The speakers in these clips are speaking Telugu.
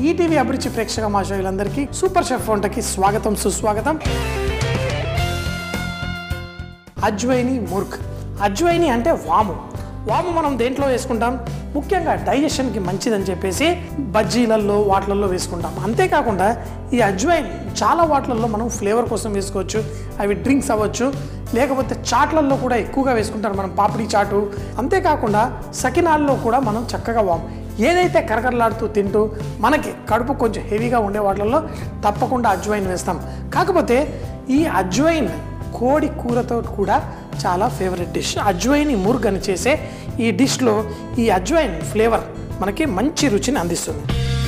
ఈటీవీ అభిరుచి ప్రేక్షక మాషయులందరికీ సూపర్ షెఫ్ వంటకి స్వాగతం సుస్వాగతం అజ్వైని ముర్క్ అజ్వైని అంటే వాము వాము మనం దేంట్లో వేసుకుంటాం ముఖ్యంగా డైజెషన్కి మంచిదని చెప్పేసి బజ్జీలల్లో వాటిలలో వేసుకుంటాం అంతేకాకుండా ఈ అజ్వైన్ చాలా వాటిలలో మనం ఫ్లేవర్ కోసం వేసుకోవచ్చు అవి డ్రింక్స్ అవ్వచ్చు లేకపోతే చాట్లలో కూడా ఎక్కువగా వేసుకుంటారు మనం పాపిడి చాటు అంతేకాకుండా సకినాల్లో కూడా మనం చక్కగా వాము ఏదైతే కరకరలాడుతూ తింటూ మనకి కడుపు కొంచెం హెవీగా ఉండే వాటిల్లో తప్పకుండా అజ్వైన్ వేస్తాం కాకపోతే ఈ అజ్వైన్ కోడి కూరతో కూడా చాలా ఫేవరెట్ డిష్ అజ్వైన్ ముర్గ్ అని చేసే ఈ డిష్లో ఈ అజ్వైన్ ఫ్లేవర్ మనకి మంచి రుచిని అందిస్తుంది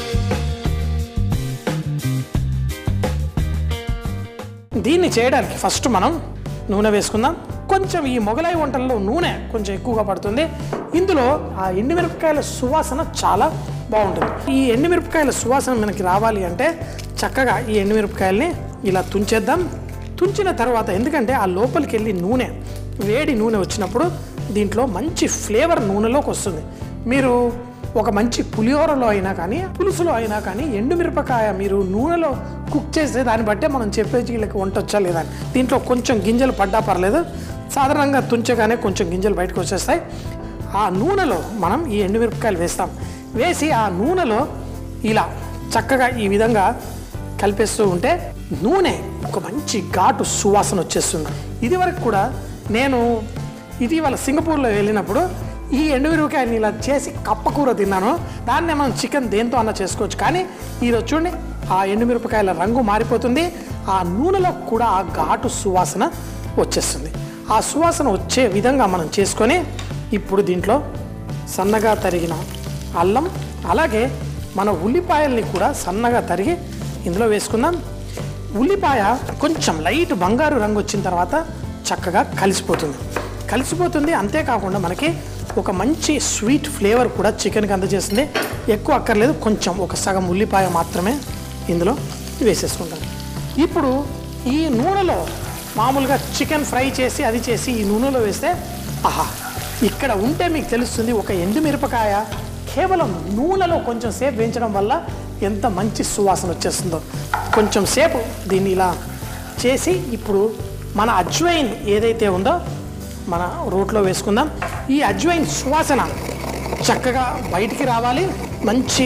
దీన్ని చేయడానికి ఫస్ట్ మనం నూనె వేసుకుందాం కొంచెం ఈ మొగలై వంటల్లో నూనె కొంచెం ఎక్కువగా పడుతుంది ఇందులో ఆ ఎండుమిరపకాయల సువాసన చాలా బాగుంటుంది ఈ ఎండుమిరపకాయల సువాసన మనకి రావాలి అంటే చక్కగా ఈ ఎండుమిరపకాయల్ని ఇలా తుంచేద్దాం తుంచిన తర్వాత ఎందుకంటే ఆ లోపలికి వెళ్ళి నూనె వేడి నూనె వచ్చినప్పుడు దీంట్లో మంచి ఫ్లేవర్ నూనెలోకి వస్తుంది మీరు ఒక మంచి పులిహోరలో అయినా కానీ పులుసులో అయినా కానీ ఎండుమిరపకాయ మీరు నూనెలో కుక్ చేసే దాన్ని బట్టే మనం చెప్పేసి వీళ్ళకి వంట వచ్చా లేదా అని. దీంట్లో కొంచెం గింజలు పడ్డా పర్లేదు సాధారణంగా తుంచగానే కొంచెం గింజలు బయటకు వచ్చేస్తాయి ఆ నూనెలో మనం ఈ ఎండుమిరపకాయలు వేస్తాం వేసి ఆ నూనెలో ఇలా చక్కగా ఈ విధంగా కలిపేస్తూ ఉంటే నూనె ఒక మంచి ఘాటు సువాసన వచ్చేస్తుంది ఇది వరకు కూడా నేను ఇటీవల సింగపూర్లో వెళ్ళినప్పుడు ఈ ఎండుమిరపకాయని ఇలా చేసి కప్పకూర తిన్నాను దాన్నే మనం చికెన్ దేంతో అన్న చేసుకోవచ్చు కానీ ఈరోజు చూడండి ఆ ఎండుమిరపకాయల రంగు మారిపోతుంది ఆ నూనెలో కూడా ఆ ఘాటు సువాసన వచ్చేస్తుంది ఆ సువాసన వచ్చే విధంగా మనం చేసుకొని ఇప్పుడు దీంట్లో సన్నగా తరిగిన అల్లం అలాగే మన ఉల్లిపాయల్ని కూడా సన్నగా తరిగి ఇందులో వేసుకుందాం ఉల్లిపాయ కొంచెం లైట్ బంగారు రంగు వచ్చిన తర్వాత చక్కగా కలిసిపోతుంది కలిసిపోతుంది అంతేకాకుండా మనకి ఒక మంచి స్వీట్ ఫ్లేవర్ కూడా చికెన్కి అందజేస్తుంది ఎక్కువ అక్కర్లేదు కొంచెం ఒక సగం ఉల్లిపాయ మాత్రమే ఇందులో వేసేసుకుంటాం ఇప్పుడు ఈ నూనెలో మామూలుగా చికెన్ ఫ్రై చేసి అది చేసి ఈ నూనెలో వేస్తే ఆహా ఇక్కడ ఉంటే మీకు తెలుస్తుంది ఒక ఎండుమిరపకాయ కేవలం నూనెలో కొంచెం సేపు వేయించడం వల్ల ఎంత మంచి సువాసన వచ్చేస్తుందో కొంచెం సేపు దీన్ని ఇలా చేసి ఇప్పుడు మన అజ్వైన్ ఏదైతే ఉందో మన రోట్లో వేసుకుందాం ఈ అజ్వైన్ సువాసన చక్కగా బయటికి రావాలి మంచి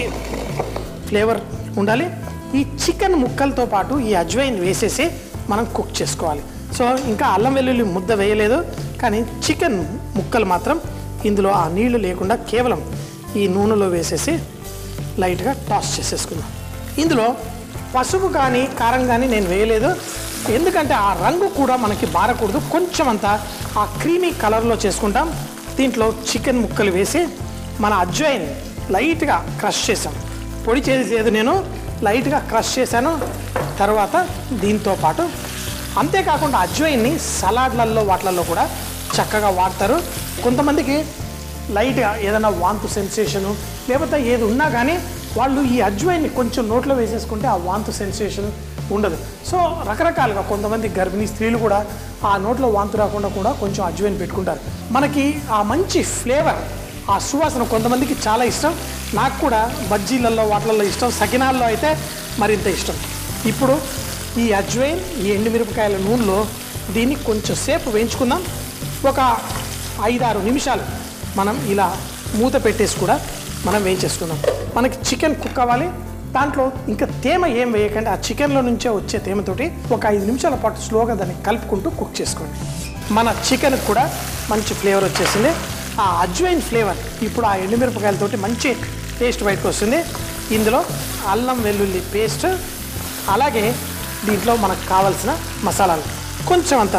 ఫ్లేవర్ ఉండాలి ఈ చికెన్ ముక్కలతో పాటు ఈ అజ్వైన్ వేసేసి మనం కుక్ చేసుకోవాలి సో ఇంకా అల్లం వెల్లుల్లి ముద్ద వేయలేదు కానీ చికెన్ ముక్కలు మాత్రం ఇందులో ఆ నీళ్లు లేకుండా కేవలం ఈ నూనెలో వేసేసి లైట్గా టాస్ చేసేసుకుందాం ఇందులో పసుపు కానీ కారం కానీ నేను వేయలేదు ఎందుకంటే ఆ రంగు కూడా మనకి బారకూడదు కొంచెం అంతా ఆ క్రీమీ కలర్లో చేసుకుంటాం దీంట్లో చికెన్ ముక్కలు వేసి మన అజ్వైన్ లైట్గా క్రష్ చేసాం పొడి చేసేది నేను లైట్గా క్రష్ చేశాను తర్వాత దీంతో పాటు అంతేకాకుండా అజ్వైన్ని సలాడ్లలో వాటిలలో కూడా చక్కగా వాడతారు కొంతమందికి లైట్గా ఏదైనా వాంతు సెన్సేషను లేకపోతే ఏది ఉన్నా కానీ వాళ్ళు ఈ అజ్వైన్ని కొంచెం నోట్లో వేసేసుకుంటే ఆ వాంతు సెన్సేషన్ ఉండదు సో రకరకాలుగా కొంతమంది గర్భిణీ స్త్రీలు కూడా ఆ నోట్లో వాంతు రాకుండా కూడా కొంచెం అజ్వైన్ పెట్టుకుంటారు మనకి ఆ మంచి ఫ్లేవర్ ఆ సువాసన కొంతమందికి చాలా ఇష్టం నాకు కూడా బజ్జీలలో వాటిలలో ఇష్టం సకినాల్లో అయితే మరింత ఇష్టం ఇప్పుడు ఈ అజ్వైన్ ఈ ఎండుమిరపకాయల నూనెలో దీన్ని కొంచెం సేపు వేయించుకుందాం ఒక ఐదారు నిమిషాలు మనం ఇలా మూత పెట్టేసి కూడా మనం వేయించేసుకుందాం మనకి చికెన్ కుక్ అవ్వాలి దాంట్లో ఇంకా తేమ ఏం వేయకండి ఆ చికెన్లో నుంచే వచ్చే తేమతోటి ఒక ఐదు నిమిషాల పాటు స్లోగా దాన్ని కలుపుకుంటూ కుక్ చేసుకోండి మన చికెన్ కూడా మంచి ఫ్లేవర్ వచ్చేసింది ఆ అజ్వైన్ ఫ్లేవర్ ఇప్పుడు ఆ ఎండుమిరపకాయలతోటి మంచి టేస్ట్ బయటకు వస్తుంది ఇందులో అల్లం వెల్లుల్లి పేస్ట్ అలాగే దీంట్లో మనకు కావలసిన మసాలాలు కొంచెం అంత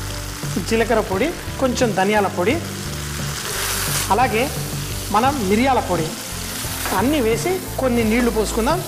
జీలకర్ర పొడి కొంచెం ధనియాల పొడి అలాగే మనం మిరియాల పొడి అన్నీ వేసి కొన్ని నీళ్లు పోసుకుందాం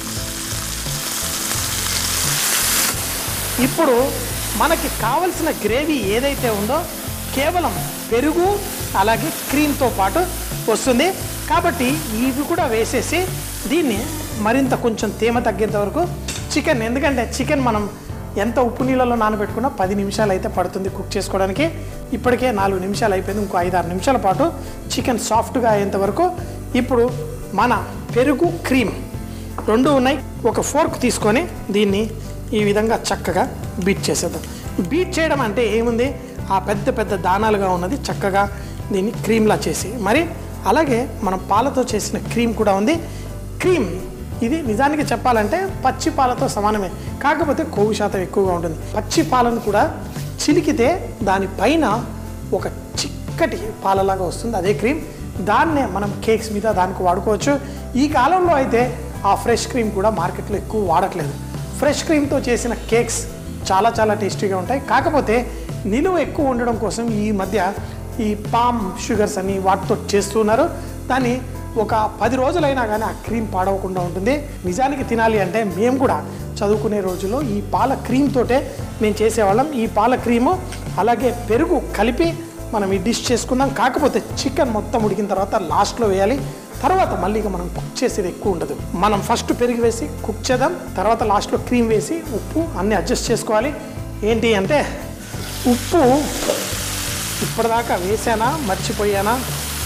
ఇప్పుడు మనకి కావలసిన గ్రేవీ ఏదైతే ఉందో కేవలం పెరుగు అలాగే క్రీమ్తో పాటు వస్తుంది కాబట్టి ఇవి కూడా వేసేసి దీన్ని మరింత కొంచెం తేమ తగ్గేంత వరకు చికెన్ ఎందుకంటే చికెన్ మనం ఎంత ఉప్పు నీళ్ళలో నానబెట్టుకున్నా పది నిమిషాలు అయితే పడుతుంది కుక్ చేసుకోవడానికి ఇప్పటికే నాలుగు నిమిషాలు అయిపోయింది ఇంకో ఐదారు నిమిషాల పాటు చికెన్ సాఫ్ట్గా అయ్యేంత వరకు ఇప్పుడు మన పెరుగు క్రీమ్ రెండు ఉన్నాయి ఒక ఫోర్క్ తీసుకొని దీన్ని ఈ విధంగా చక్కగా బీట్ చేసేద్దాం బీట్ చేయడం అంటే ఏముంది ఆ పెద్ద పెద్ద దానాలుగా ఉన్నది చక్కగా దీన్ని క్రీమ్లా చేసి మరి అలాగే మనం పాలతో చేసిన క్రీమ్ కూడా ఉంది క్రీమ్ ఇది నిజానికి చెప్పాలంటే పచ్చి పాలతో సమానమే కాకపోతే కొవ్వు శాతం ఎక్కువగా ఉంటుంది పచ్చి పాలను కూడా చిలికితే దానిపైన ఒక చిక్కటి పాలలాగా వస్తుంది అదే క్రీమ్ దాన్నే మనం కేక్స్ మీద దానికి వాడుకోవచ్చు ఈ కాలంలో అయితే ఆ ఫ్రెష్ క్రీమ్ కూడా మార్కెట్లో ఎక్కువ వాడట్లేదు ఫ్రెష్ క్రీమ్తో చేసిన కేక్స్ చాలా చాలా టేస్టీగా ఉంటాయి కాకపోతే నిలువ ఎక్కువ ఉండడం కోసం ఈ మధ్య ఈ పామ్ షుగర్స్ అని వాటితో చేస్తున్నారు దాన్ని ఒక పది రోజులైనా కానీ ఆ క్రీమ్ పాడవకుండా ఉంటుంది నిజానికి తినాలి అంటే మేము కూడా చదువుకునే రోజుల్లో ఈ పాల క్రీమ్ తోటే మేము చేసేవాళ్ళం ఈ పాల క్రీము అలాగే పెరుగు కలిపి మనం ఈ డిష్ చేసుకుందాం కాకపోతే చికెన్ మొత్తం ఉడికిన తర్వాత లాస్ట్లో వేయాలి తర్వాత మళ్ళీ ఇక మనం కుక్ చేసేది ఎక్కువ ఉండదు మనం ఫస్ట్ పెరుగు వేసి కుక్ చేద్దాం తర్వాత లాస్ట్లో క్రీమ్ వేసి ఉప్పు అన్నీ అడ్జస్ట్ చేసుకోవాలి ఏంటి అంటే ఉప్పు ఇప్పటిదాకా వేసానా మర్చిపోయానా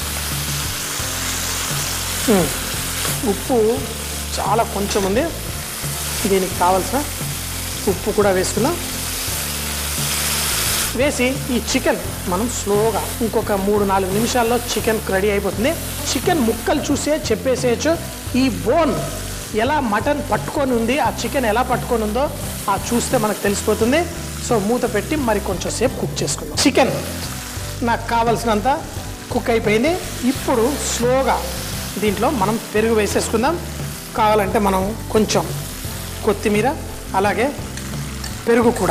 ఉమ్. ఉప్పు చాలా కొంచెం ఉంది దీనికి కావాల్సిన ఉప్పు కూడా వేసుకుందాం వేసి ఈ చికెన్ మనం స్లోగా ఇంకొక మూడు నాలుగు నిమిషాల్లో చికెన్ రెడీ అయిపోతుంది చికెన్ ముక్కలు చూసే చెప్పేసేయచ్చు ఈ బోన్ ఎలా మటన్ పట్టుకొని ఉంది ఆ చికెన్ ఎలా పట్టుకొని ఉందో ఆ చూస్తే మనకు తెలిసిపోతుంది సో మూత పెట్టి మరి కొంచెం సేపు కుక్ చేసుకుందాం చికెన్ నాకు కావలసినంత కుక్ అయిపోయింది ఇప్పుడు స్లోగా దీంట్లో మనం పెరుగు వేసేసుకుందాం కావాలంటే మనం కొంచెం కొత్తిమీర అలాగే పెరుగు కూడా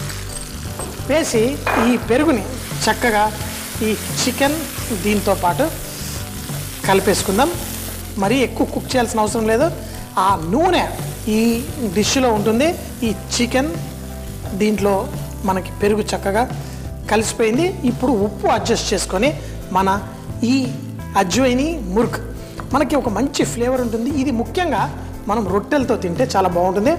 వేసి ఈ పెరుగుని చక్కగా ఈ చికెన్ దీంతో పాటు కలిపేసుకుందాం మరీ ఎక్కువ కుక్ చేయాల్సిన అవసరం లేదు ఆ నూనె ఈ డిష్లో ఉంటుంది ఈ చికెన్ దీంట్లో మనకి పెరుగు చక్కగా కలిసిపోయింది ఇప్పుడు ఉప్పు అడ్జస్ట్ చేసుకొని మన ఈ అజ్వైని ముర్క్ మనకి ఒక మంచి ఫ్లేవర్ ఉంటుంది ఇది ముఖ్యంగా మనం రొట్టెలతో తింటే చాలా బాగుంటుంది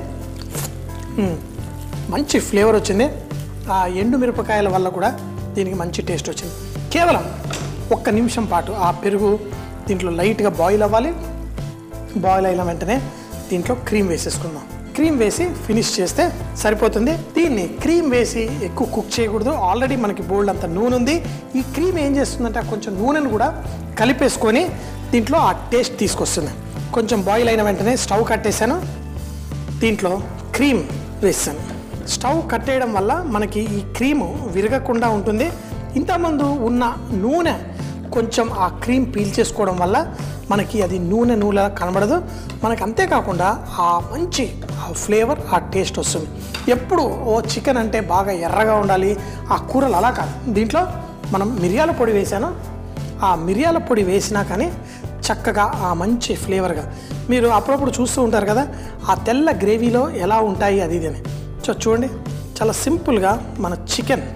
మ్మ్. మంచి ఫ్లేవర్ వచ్చింది ఆ ఎండు మిరపకాయల వల్ల కూడా దీనికి మంచి టేస్ట్ వచ్చింది కేవలం ఒక్క నిమిషం పాటు ఆ పెరుగు దీంట్లో లైట్గా బాయిల్ అవ్వాలి బాయిల్ అయిన వెంటనే దీంట్లో క్రీమ్ వేసేసుకుందాం క్రీమ్ వేసి ఫినిష్ చేస్తే సరిపోతుంది దీన్ని క్రీమ్ వేసి ఎక్కువ కుక్ చేయకూడదు ఆల్రెడీ మనకి బోల్డ్ అంత నూనె ఉంది ఈ క్రీమ్ ఏం చేస్తుందంటే ఆ కొంచెం నూనెను కూడా కలిపేసుకొని దీంట్లో ఆ టేస్ట్ తీసుకొస్తుంది కొంచెం బాయిల్ అయిన వెంటనే స్టవ్ కట్టేశాను దీంట్లో క్రీమ్ వేసాను స్టవ్ కట్టేయడం వల్ల మనకి ఈ క్రీము విరగకుండా ఉంటుంది ఇంతకుముందు ఉన్న నూనె కొంచెం ఆ క్రీమ్ పీల్చేసుకోవడం వల్ల మనకి అది నూనె నూనె కనబడదు మనకి అంతేకాకుండా ఆ మంచి ఆ ఫ్లేవర్ ఆ టేస్ట్ వస్తుంది ఎప్పుడు ఓ చికెన్ అంటే బాగా ఎర్రగా ఉండాలి ఆ కూరలు అలా కాదు దీంట్లో మనం మిరియాల పొడి వేసాను ఆ మిరియాల పొడి వేసినా కానీ చక్కగా ఆ మంచి ఫ్లేవర్గా మీరు అప్పుడప్పుడు చూస్తూ ఉంటారు కదా ఆ తెల్ల గ్రేవీలో ఎలా ఉంటాయి అది ఇది అని సో చూడండి చాలా సింపుల్గా మన చికెన్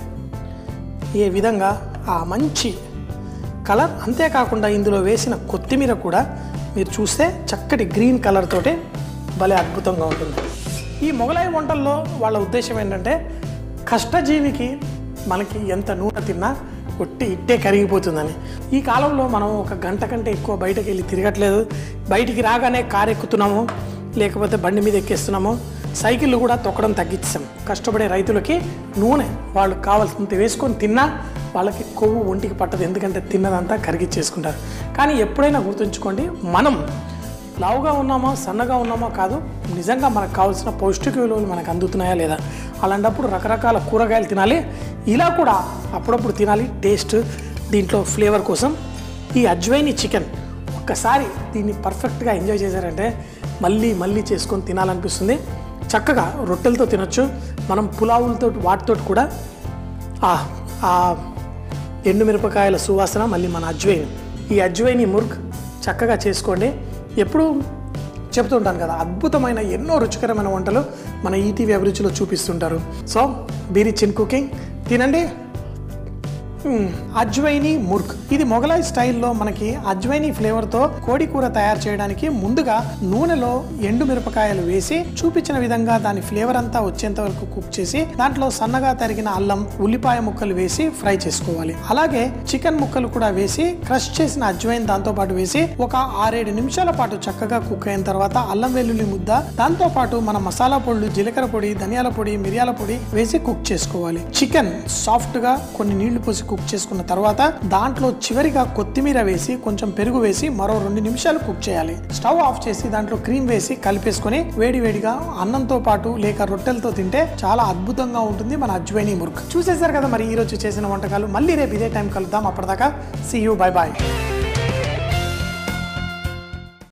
ఏ విధంగా ఆ మంచి కలర్ అంతేకాకుండా ఇందులో వేసిన కొత్తిమీర కూడా మీరు చూస్తే చక్కటి గ్రీన్ కలర్ తోటి భలే అద్భుతంగా ఉంటుంది ఈ మొగలాయి వంటల్లో వాళ్ళ ఉద్దేశం ఏంటంటే కష్టజీవికి మనకి ఎంత నూనె తిన్నా ఒట్టి ఇట్టే కరిగిపోతుందని ఈ కాలంలో మనం ఒక గంట కంటే ఎక్కువ బయటకు వెళ్ళి తిరగట్లేదు బయటికి రాగానే కారు ఎక్కుతున్నాము లేకపోతే బండి మీద ఎక్కేస్తున్నాము సైకిళ్ళు కూడా తొక్కడం తగ్గించాం కష్టపడే రైతులకి నూనె వాళ్ళు కావాల్సినంత వేసుకొని తిన్నా వాళ్ళకి కొవ్వు ఒంటికి పట్టదు ఎందుకంటే తిన్నదంతా కరిగిచ్చేసుకుంటారు కానీ ఎప్పుడైనా గుర్తుంచుకోండి మనం లావుగా ఉన్నామో సన్నగా ఉన్నామో కాదు నిజంగా మనకు కావాల్సిన పౌష్టిక విలువలు మనకు అందుతున్నాయా లేదా అలాంటప్పుడు రకరకాల కూరగాయలు తినాలి ఇలా కూడా అప్పుడప్పుడు తినాలి టేస్ట్ దీంట్లో ఫ్లేవర్ కోసం ఈ అజ్వైని చికెన్ ఒక్కసారి దీన్ని పర్ఫెక్ట్గా ఎంజాయ్ చేశారంటే మళ్ళీ మళ్ళీ చేసుకొని తినాలనిపిస్తుంది చక్కగా రొట్టెలతో తినొచ్చు మనం పులావులతో వాటితో కూడా ఆ ఆ ఎండుమిరపకాయల సువాసన మళ్ళీ మన అజ్వైన్ ఈ అజ్వైని ముర్గ్ చక్కగా చేసుకోండి ఎప్పుడు చెప్తుంటాను కదా అద్భుతమైన ఎన్నో రుచికరమైన వంటలు మన ఈటీవీ అభిరుచిలో చూపిస్తుంటారు సో బీరిచ్ ఇన్ కుకింగ్ తినండి మ్, అజ్వైని ముర్క్ ఇది మొగలాయ్ స్టైల్లో మనకి అజ్వైని ఫ్లేవర్ తో కోడి కూర తయారు చేయడానికి ముందుగా నూనెలో ఎండు మిరపకాయలు వేసి చూపించిన విధంగా దాని ఫ్లేవర్ అంతా వచ్చేంత వరకు కుక్ చేసి దాంట్లో సన్నగా తరిగిన అల్లం ఉల్లిపాయ ముక్కలు వేసి ఫ్రై చేసుకోవాలి అలాగే చికెన్ ముక్కలు కూడా వేసి క్రష్ చేసిన అజ్వైన్ దాంతో పాటు వేసి ఒక ఆరేడు నిమిషాల పాటు చక్కగా కుక్ అయిన తర్వాత అల్లం వెల్లుల్లి ముద్ద దాంతో పాటు మన మసాలా పొడులు జీలకర్ర పొడి ధనియాల పొడి మిరియాల పొడి వేసి కుక్ చేసుకోవాలి చికెన్ సాఫ్ట్ గా కొన్ని నీళ్లు పోసి కుక్ చేసుకున్న తర్వాత దాంట్లో చివరిగా కొత్తిమీర వేసి కొంచెం పెరుగు వేసి మరో రెండు నిమిషాలు కుక్ చేయాలి స్టవ్ ఆఫ్ చేసి దాంట్లో క్రీమ్ వేసి కలిపేసుకొని వేడి వేడిగా అన్నంతో పాటు లేక రొట్టెలతో తింటే చాలా అద్భుతంగా ఉంటుంది మన అజ్వైని మురుక్ చూసేశారు కదా మరి ఈ రోజు చేసిన వంటకాలు మళ్ళీ రేపు ఇదే టైం కలుద్దాం అప్పటిదాకా సీ యూ బై బాయ్